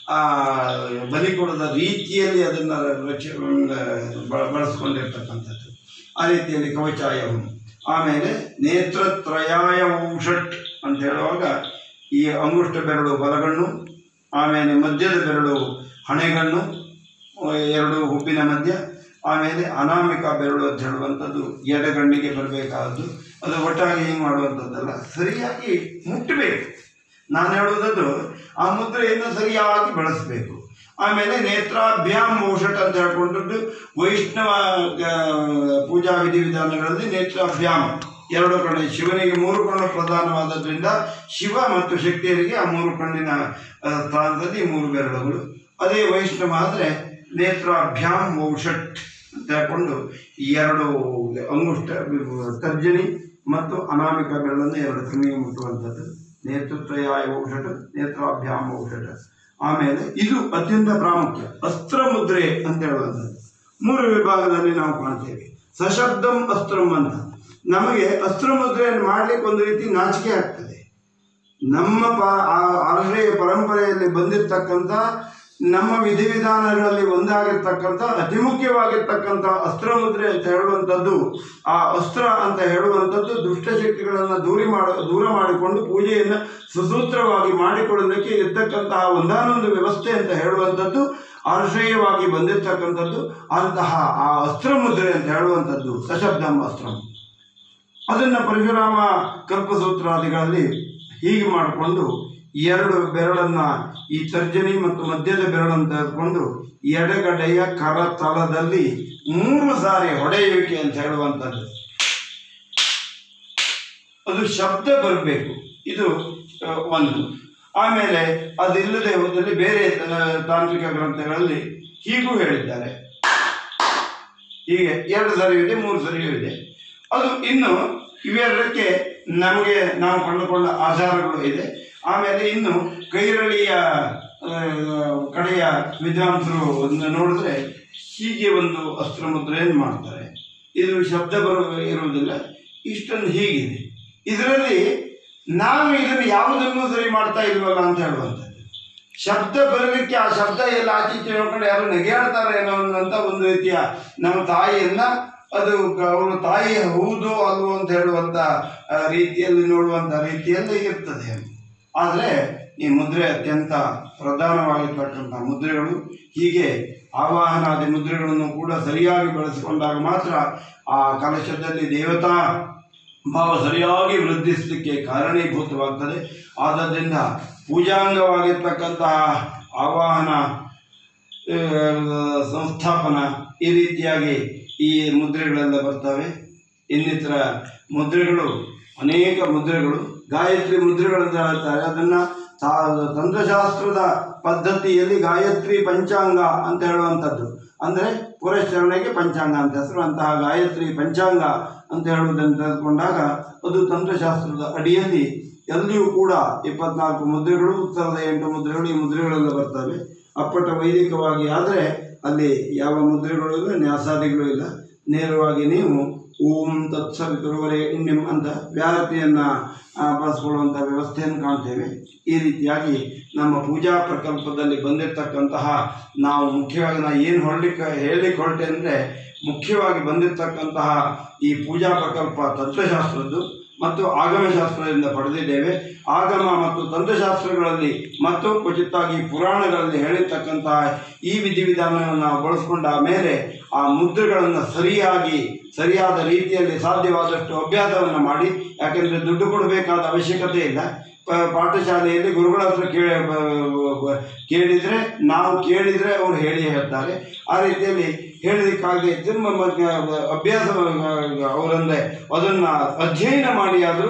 A: ಬಲಿ ಕೊಡದ ರೀತಿಯಲ್ಲಿ ಅದನ್ನು ರಕ್ಷ ಬ- ಬಳಸ್ಕೊಂಡಿರ್ತಕ್ಕಂಥದ್ದು ಆ ರೀತಿಯಲ್ಲಿ ಕವಚಾಯ ಆಮೇಲೆ ನೇತ್ರತ್ರಯಾಯ ಔಷಟ್ ಅಂತ ಹೇಳುವಾಗ ಈ ಅಂಗುಷ್ಟ ಬೆರಳು ಬಲಗಣ್ಣು ಆಮೇಲೆ ಮಧ್ಯದ ಬೆರಳು ಹಣೆಗಣ್ಣು ಎರಡು ಹುಬ್ಬಿನ ಮಧ್ಯ ಆಮೇಲೆ ಅನಾಮಿಕ ಬೆರಳು ಅಂತ ಹೇಳುವಂಥದ್ದು ಎಡಗಣ್ಣಿಗೆ ಬರಬೇಕಾದದ್ದು ಅದು ಒಟ್ಟಾಗಿ ಹಿಂಗೆ ಮಾಡುವಂಥದ್ದಲ್ಲ ಸರಿಯಾಗಿ ಮುಟ್ಟಬೇಕು ನಾನು ಹೇಳುವುದದು ಆ ಮುದ್ರೆಯನ್ನು ಸರಿಯಾಗಿ ಬಳಸಬೇಕು ಆಮೇಲೆ ನೇತ್ರಾಭ್ಯಾಮ್ ಔಷಟ್ ಅಂತ ಹೇಳ್ಕೊಂಡದ್ದು ವೈಷ್ಣವ ಆ, ಪೂಜಾ ವಿಧಿವಿಧಾನಗಳಲ್ಲಿ ನೇತ್ರಾಭ್ಯಾಮ್ ಎರಡು ಕಣ್ಣು ಶಿವನಿಗೆ ಮೂರು ಕಣ್ಣು ಪ್ರಧಾನವಾದದ್ರಿಂದ ಶಿವ ಮತ್ತು ಶಕ್ತಿಯರಿಗೆ ಆ ಮೂರು ಕಣ್ಣಿನ ಆ, ಸ್ಥಾನದಲ್ಲಿ ಮೂರು ಬೆರಳುಗಳು ಅದೇ ವೈಷ್ಣವ ಆದರೆ ನೇತ್ರಾಭ್ಯಾಮ್ ಔಷಟ್ ಅಂತ ಹೇಳ್ಕೊಂಡು ಈ ಎರಡು ಅಂಗುಷ್ಟ ತರ್ಜನಿ ಮತ್ತು ಅನಾಮಿಕ ಬೆರಳನ್ನು ಎರಡು ಕಣ್ಣಿಗೆ ಮುಟ್ಟುವಂಥದ್ದು ನೇತೃತ್ರಯಾಯ ಔಷಧ ನೇತ್ರಾಭ್ಯಾಮ್ ಔಷಧ ಆಮೇಲೆ ಇದು ಅತ್ಯಂತ ಪ್ರಾಮುಖ್ಯ ಅಸ್ತ್ರ ಮುದ್ರೆ ಅಂತ ಹೇಳುವಂಥದ್ದು ಮೂರು ವಿಭಾಗದಲ್ಲಿ ನಾವು ಕಾಣ್ತೇವೆ ಸಶಬ್ದಂ ಅಸ್ತ್ರಂ ಅಂತ ನಮಗೆ ಅಸ್ತ್ರ ಮುದ್ರೆಯನ್ನು ಮಾಡಲಿಕ್ಕೆ ಒಂದು ರೀತಿ ನಾಚಿಕೆ ಆಗ್ತದೆ ನಮ್ಮ ಪ ಆ- ಆಶ್ರಯ ಪರಂಪರೆಯಲ್ಲಿ ಬಂದಿರತಕ್ಕಂಥ ನಮ್ಮ ವಿಧಿವಿಧಾನಗಳಲ್ಲಿ ಒಂದಾಗಿರ್ತಕ್ಕಂಥ ಅತಿ ಮುಖ್ಯವಾಗಿರ್ತಕ್ಕಂಥ ಅಸ್ತ್ರ ಮುದ್ರೆ ಅಂತ ಹೇಳುವಂಥದ್ದು ಆ ಅಸ್ತ್ರ ಅಂತ ಹೇಳುವಂಥದ್ದು ದುಷ್ಟಶಕ್ತಿಗಳನ್ನು ದೂರಿ ಮಾಡ ದೂರ ಮಾಡಿಕೊಂಡು ಪೂಜೆಯನ್ನು ಸುಸೂತ್ರವಾಗಿ ಮಾಡಿಕೊಳ್ಳೋದಕ್ಕೆ ಇರ್ತಕ್ಕಂತಹ ಒಂದಾನೊಂದು ವ್ಯವಸ್ಥೆ ಅಂತ ಹೇಳುವಂಥದ್ದು ಆಶ್ರಯವಾಗಿ ಬಂದಿರತಕ್ಕಂಥದ್ದು ಅಂತಹ ಆ ಅಸ್ತ್ರ ಮುದ್ರೆ ಅಂತ ಹೇಳುವಂಥದ್ದು ಸಶಬ್ದಂ ಅಸ್ತ್ರಂ ಅದನ್ನು ಪರಶುರಾಮ ಕಲ್ಪಸೂತ್ರಾದಿಗಳಲ್ಲಿ ಹೀಗೆ ಮಾಡಿಕೊಂಡು ಎರಡು ಬೆರಳನ್ನು ಈ ತರ್ಜನಿ ಮತ್ತು ಮಧ್ಯದ ಬೆರಳನ್ನು ತೆಗೆದುಕೊಂಡು ಎಡಗಡೆಯ ಕರತಲದಲ್ಲಿ ಮೂರು ಸಾರಿ ಹೊಡೆಯುವಿಕೆ ಅಂತ ಹೇಳುವಂಥದ್ದು ಅದು ಶಬ್ದ ಬರಬೇಕು ಇದು ಆ, ಒಂದು ಆಮೇಲೆ ಅದಿಲ್ಲದೆ ಹೋದಲ್ಲಿ ಬೇರೆ ಆ, ತಾಂತ್ರಿಕ ಗ್ರಂಥಗಳಲ್ಲಿ ಹೀಗೂ ಹೇಳಿದ್ದಾರೆ ಹೀಗೆ ಎರಡು ಸರಿಯೂ ಇದೆ ಮೂರು ಸರಿಯೂ ಇದೆ ಅದು ಇನ್ನು ಇವೆರಡಕ್ಕೆ ನಮಗೆ ನಾವು ಕಂಡುಕೊಂಡ ಆಧಾರಗಳು ಇದೆ ಆಮೇಲೆ ಇನ್ನು ಕೈರಳಿಯ ಆ, ಕಡೆಯ ವಿದ್ವಾಂಸರು ಒಂದು ನೋಡಿದ್ರೆ ಹೀಗೆ ಒಂದು ಅಸ್ತ್ರ ಮುದ್ರೆಯನ್ನು ಮಾಡ್ತಾರೆ ಇದು ಶಬ್ದ ಬರು ಇರುವುದಿಲ್ಲ ಇಷ್ಟೊಂದು ಹೀಗಿದೆ ಇದರಲ್ಲಿ ನಾವು ಇದನ್ನು ಯಾವುದನ್ನು ಸರಿ ಮಾಡ್ತಾ ಇಲ್ವಲ್ಲ ಅಂತ ಹೇಳುವಂಥದ್ದು ಶಬ್ದ ಬರಲಿಕ್ಕೆ ಆ ಶಬ್ದ ಎಲ್ಲ ಆಚೆ ಈಚೆ ನೋಡ್ಕೊಂಡು ಯಾರು ನೆಗೆಯಾಡ್ತಾರೆ ಅನ್ನೋ ಅನ್ನೋಂಥ ಒಂದು ರೀತಿಯ ನಮ್ಮ ತಾಯಿಯನ್ನ ಅದು ಅವರು ತಾಯಿ ಹೌದು ಅಲ್ವೋ ಅಂತ ಹೇಳುವಂಥ ಆ, ರೀತಿಯಲ್ಲಿ ನೋಡುವಂಥ ರೀತಿಯಲ್ಲಿ ಇರ್ತದೆ ಆದರೆ ಈ ಮುದ್ರೆ ಅತ್ಯಂತ ಪ್ರಧಾನವಾಗಿರ್ತಕ್ಕಂಥ ಮುದ್ರೆಗಳು ಹೀಗೆ ಆವಾಹನಾದಿ ಮುದ್ರೆಗಳನ್ನು ಕೂಡ ಸರಿಯಾಗಿ ಬಳಸಿಕೊಂಡಾಗ ಮಾತ್ರ ಆ ಕಲಶದಲ್ಲಿ ದೇವತಾ ಭಾವ ಸರಿಯಾಗಿ ವೃದ್ಧಿಸಲಿಕ್ಕೆ ಕಾರಣೀಭೂತವಾಗ್ತದೆ ಆದ್ದರಿಂದ ಪೂಜಾಂಗವಾಗಿರ್ತಕ್ಕಂತಹ ಆವಾಹನ ಆ, ಸಂಸ್ಥಾಪನ ಈ ರೀತಿಯಾಗಿ ಈ ಮುದ್ರೆಗಳೆಲ್ಲ ಬರ್ತವೆ ಇನ್ನಿತರ ಮುದ್ರೆಗಳು ಅನೇಕ ಮುದ್ರೆಗಳು ಗಾಯತ್ರಿ ಮುದ್ರೆಗಳನ್ನು ಹೇಳ್ತಾರೆ ಅದನ್ನು ತಂತ್ರಶಾಸ್ತ್ರದ ಪದ್ಧತಿಯಲ್ಲಿ ಗಾಯತ್ರಿ ಪಂಚಾಂಗ ಅಂತ ಹೇಳುವಂಥದ್ದು ಅಂದರೆ ಪುರಶ್ಚರಣೆಗೆ ಪಂಚಾಂಗ ಅಂತ ಹೆಸರು ಅಂತಹ ಗಾಯತ್ರಿ ಪಂಚಾಂಗ ಅಂತ ಹೇಳುವುದನ್ನು ತೆಗೆದುಕೊಂಡಾಗ ಅದು ತಂತ್ರಶಾಸ್ತ್ರದ ಅಡಿಯಲ್ಲಿ ಎಲ್ಲಿಯೂ ಕೂಡ ಇಪ್ಪತ್ನಾಲ್ಕು ಮುದ್ರೆಗಳು ಉತ್ತರದ ಎಂಟು ಮುದ್ರೆಗಳು ಈ ಮುದ್ರೆಗಳೆಲ್ಲ ಬರ್ತವೆ ಅಪ್ಪಟ ವೈದಿಕವಾಗಿ ಆದರೆ ಅಲ್ಲಿ ಯಾವ ಮುದ್ರೆಗಳು ಇಲ್ಲ ನ್ಯಾಸಾದಿಗಳು ಇಲ್ಲ ನೇರವಾಗಿ ನೀವು ಓಂ ತತ್ಸವಿತುರುವರೆ ಇನ್ನಿಂ ಅಂತ ವ್ಯಾಹತಿಯನ್ನು ಬಳಸ್ಕೊಳ್ಳುವಂಥ ವ್ಯವಸ್ಥೆಯನ್ನು ಕಾಣ್ತೇವೆ ಈ ರೀತಿಯಾಗಿ ನಮ್ಮ ಪೂಜಾ ಪ್ರಕಲ್ಪದಲ್ಲಿ ಬಂದಿರತಕ್ಕಂತಹ ನಾವು ಮುಖ್ಯವಾಗಿ ನಾನು ಏನು ಹೊರಲಿಕ್ಕೆ ಹೇಳಲಿಕ್ಕೆ ಹೊರಟೆ ಅಂದರೆ ಮುಖ್ಯವಾಗಿ ಬಂದಿರತಕ್ಕಂತಹ ಈ ಪೂಜಾ ಪ್ರಕಲ್ಪ ತತ್ವಶಾಸ್ತ್ರದ್ದು ಮತ್ತು ಆಗಮಶಾಸ್ತ್ರದಿಂದ ಪಡೆದಿದ್ದೇವೆ ಆಗಮ ಮತ್ತು ತಂತ್ರಶಾಸ್ತ್ರಗಳಲ್ಲಿ ಮತ್ತು ಕ್ವಚಿತ್ತಾಗಿ ಪುರಾಣಗಳಲ್ಲಿ ಹೇಳಿರ್ತಕ್ಕಂತಹ ಈ ವಿಧಿವಿಧಾನವನ್ನು ನಾವು ಬಳಸ್ಕೊಂಡ ಮೇಲೆ ಆ ಮುದ್ರೆಗಳನ್ನು ಸರಿಯಾಗಿ ಸರಿಯಾದ ರೀತಿಯಲ್ಲಿ ಸಾಧ್ಯವಾದಷ್ಟು ಅಭ್ಯಾಸವನ್ನು ಮಾಡಿ ಯಾಕೆಂದರೆ ದುಡ್ಡು ಕೊಡಬೇಕಾದ ಅವಶ್ಯಕತೆ ಇಲ್ಲ ಪ- ಪಾಠಶಾಲೆಯಲ್ಲಿ ಗುರುಗಳ ಹತ್ರ ಕೇಳ ಬ- ಬ- ಕೇಳಿದರೆ ನಾವು ಕೇಳಿದರೆ ಅವರು ಹೇಳಿ ಹೇಳ್ತಾರೆ ಆ ರೀತಿಯಲ್ಲಿ ಹೇಳಲಿಕ್ಕಾಗದೆ ಇದ್ದರೆ ಮ- ಮ- ಅಭ್ಯಾಸ ಅವರಂದರೆ ಅದನ್ನು ಅಧ್ಯಯನ ಮಾಡಿ ಆದರೂ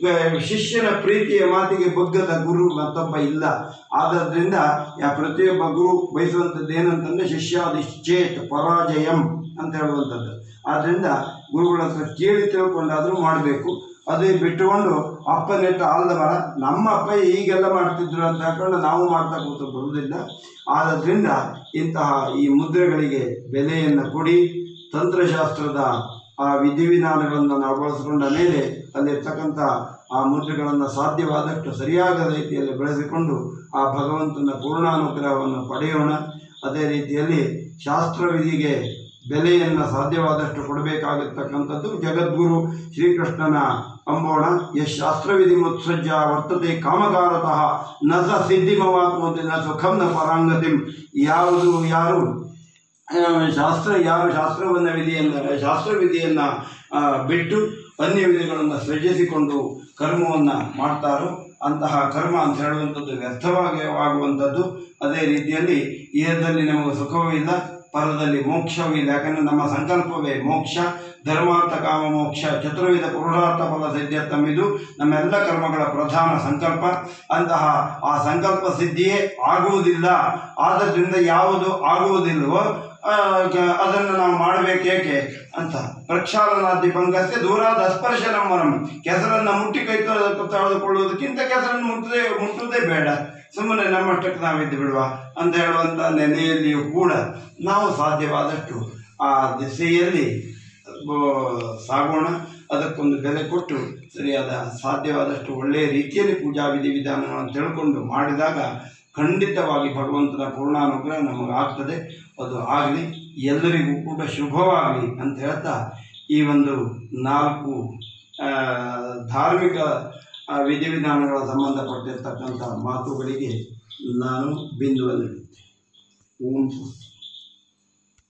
A: ಶಿಷ್ಯನ ಪ್ರೀತಿಯ ಮಾತಿಗೆ ಬಗ್ಗದ ಗುರು ಮತ್ತೊಬ್ಬ ಇಲ್ಲ ಆದ್ದರಿಂದ ಯಾ ಪ್ರತಿಯೊಬ್ಬ ಗುರು ಬಯಸುವಂಥದ್ದು ಏನಂತಂದರೆ ಶಿಷ್ಯಾದಿಶ್ಚೇತ್ ಪರಾಜಯಂ ಅಂತ ಹೇಳುವಂಥದ್ದು ಆದ್ದರಿಂದ ಗುರುಗಳ ಹತ್ರ ಕೇಳಿ ತಿಳ್ಕೊಂಡಾದರೂ ಮಾಡಬೇಕು ಅದೇ ಬಿಟ್ಟುಕೊಂಡು ಅಪ್ಪನೆಟ್ಟ ಆಲ್ದ ಮರ ನಮ್ಮ ಅಪ್ಪ ಹೀಗೆಲ್ಲ ಮಾಡ್ತಿದ್ರು ಅಂತ ಹೇಳ್ಕೊಂಡು ನಾವು ಮಾಡ್ತಾ ಕೂತು ಬರುವುದಿಲ್ಲ ಆದ್ದರಿಂದ ಇಂತಹ ಈ ಮುದ್ರೆಗಳಿಗೆ ಬೆಲೆಯನ್ನು ಕೊಡಿ ತಂತ್ರಶಾಸ್ತ್ರದ ಆ ವಿಧಿವಿಧಾನಗಳನ್ನು ನಾವು ಬಳಸಿಕೊಂಡ ಮೇಲೆ ಅಲ್ಲಿರ್ತಕ್ಕಂಥ ಆ ಮುದ್ರೆಗಳನ್ನು ಸಾಧ್ಯವಾದಷ್ಟು ಸರಿಯಾದ ರೀತಿಯಲ್ಲಿ ಬೆಳೆಸಿಕೊಂಡು ಆ ಭಗವಂತನ ಪೂರ್ಣಾನುಗ್ರಹವನ್ನು ಪಡೆಯೋಣ ಅದೇ ರೀತಿಯಲ್ಲಿ ಶಾಸ್ತ್ರವಿಧಿಗೆ ಬೆಲೆಯನ್ನು ಸಾಧ್ಯವಾದಷ್ಟು ಕೊಡಬೇಕಾಗಿರ್ತಕ್ಕಂಥದ್ದು ಜಗದ್ಗುರು ಶ್ರೀಕೃಷ್ಣನ ಅಂಬೋಣ ಯಶ್ ಶಾಸ್ತ್ರವಿಧಿ ಮುತ್ಸಜ್ಜ ವರ್ತತೆ ಕಾಮಗಾರತಃ ನ ಸ ಸಿದ್ಧಿಮವಾತ್ಮತೆ ನ ಸುಖಂ ನ ಪರಾಂಗತಿಂ ಯಾವುದು ಯಾರು ಆ, ಶಾಸ್ತ್ರ ಯಾರು ಶಾಸ್ತ್ರವನ್ನು ವಿಧಿಯನ್ನು ಶಾಸ್ತ್ರವಿಧಿಯನ್ನು ಆ, ಬಿಟ್ಟು ಅನ್ಯ ವಿಧಿಗಳನ್ನು ಸೃಜಿಸಿಕೊಂಡು ಕರ್ಮವನ್ನು ಮಾಡ್ತಾರೋ ಅಂತಹ ಕರ್ಮ ಅಂತ ಹೇಳುವಂಥದ್ದು ವ್ಯರ್ಥವಾಗಿ ಆಗುವಂಥದ್ದು ಅದೇ ರೀತಿಯಲ್ಲಿ ಇಹದಲ್ಲಿ ನಮಗೆ ಸುಖವೂ ಇಲ್ಲ ಪರದಲ್ಲಿ ಮೋಕ್ಷವೂ ಇಲ್ಲ ಯಾಕಂದರೆ ನಮ್ಮ ಸಂಕಲ್ಪವೇ ಮೋಕ್ಷ ಧರ್ಮಾರ್ಥ ಕಾಮ ಮೋಕ್ಷ ಚತುರ್ವಿಧ ಪುರುಷಾರ್ಥ ಫಲ ಸಿದ್ಧತ್ತಮಿದು ನಮ್ಮೆಲ್ಲ ಕರ್ಮಗಳ ಪ್ರಧಾನ ಸಂಕಲ್ಪ ಅಂತಹ ಆ ಸಂಕಲ್ಪ ಸಿದ್ಧಿಯೇ ಆಗುವುದಿಲ್ಲ ಆದ್ದರಿಂದ ಯಾವುದು ಆಗುವುದಿಲ್ಲವೋ ಆ, ಕ- ಅದನ್ನು ನಾವು ಮಾಡಬೇಕೇಕೆ ಅಂತ ಪ್ರಕ್ಷಾಲನಾದಿ ಪಂಗಸ್ಯ ದೂರಾದ ಸ್ಪರ್ಶನ ಮರಂ ಕೆಸರನ್ನು ಮುಟ್ಟಿ ಕೈ ತೊಳೆದು- ತೊಳೆದುಕೊಳ್ಳುವುದಕ್ಕಿಂತ ಕೆಸರನ್ನು ಮುಟ್ಟದೆ ಮುಟ್ಟುವುದೇ ಬೇಡ ಸುಮ್ಮನೆ ನಮ್ಮಷ್ಟಕ್ಕೆ ನಾವಿದ್ದು ಬಿಡುವ ಅಂತ ಹೇಳುವಂಥ ನೆಲೆಯಲ್ಲಿಯೂ ಕೂಡ ನಾವು ಸಾಧ್ಯವಾದಷ್ಟು ಆ ದಿಸೆಯಲ್ಲಿ ಬ- ಸಾಗೋಣ ಅದಕ್ಕೊಂದು ಬೆಲೆ ಕೊಟ್ಟು ಸರಿಯಾದ ಸಾಧ್ಯವಾದಷ್ಟು ಒಳ್ಳೆಯ ರೀತಿಯಲ್ಲಿ ಪೂಜಾ ವಿಧಿ ವಿಧಾನಗಳನ್ನು ತಿಳ್ಕೊಂಡು ಮಾಡಿದಾಗ ಖಂಡಿತವಾಗಿ ಭಗವಂತನ ಪೂರ್ಣಾನುಗ್ರಹ ನಮಗಾಗ್ತದೆ ಅದು ಆಗಲಿ ಎಲ್ಲರಿಗೂ ಕೂಡ ಶುಭವಾಗಲಿ ಅಂತ ಹೇಳ್ತಾ ಈ ಒಂದು ನಾಲ್ಕು ಆ, ಧಾರ್ಮಿಕ ಆ, ವಿಧಿವಿಧಾನಗಳ ಸಂಬಂಧಪಟ್ಟಿರ್ತಕ್ಕಂಥ ಮಾತುಗಳಿಗೆ ನಾನು ಬಿಂದುವನ್ನು ಇಡುತ್ತೇನೆ ಓಂ ಸ್ವಸ್ತಿ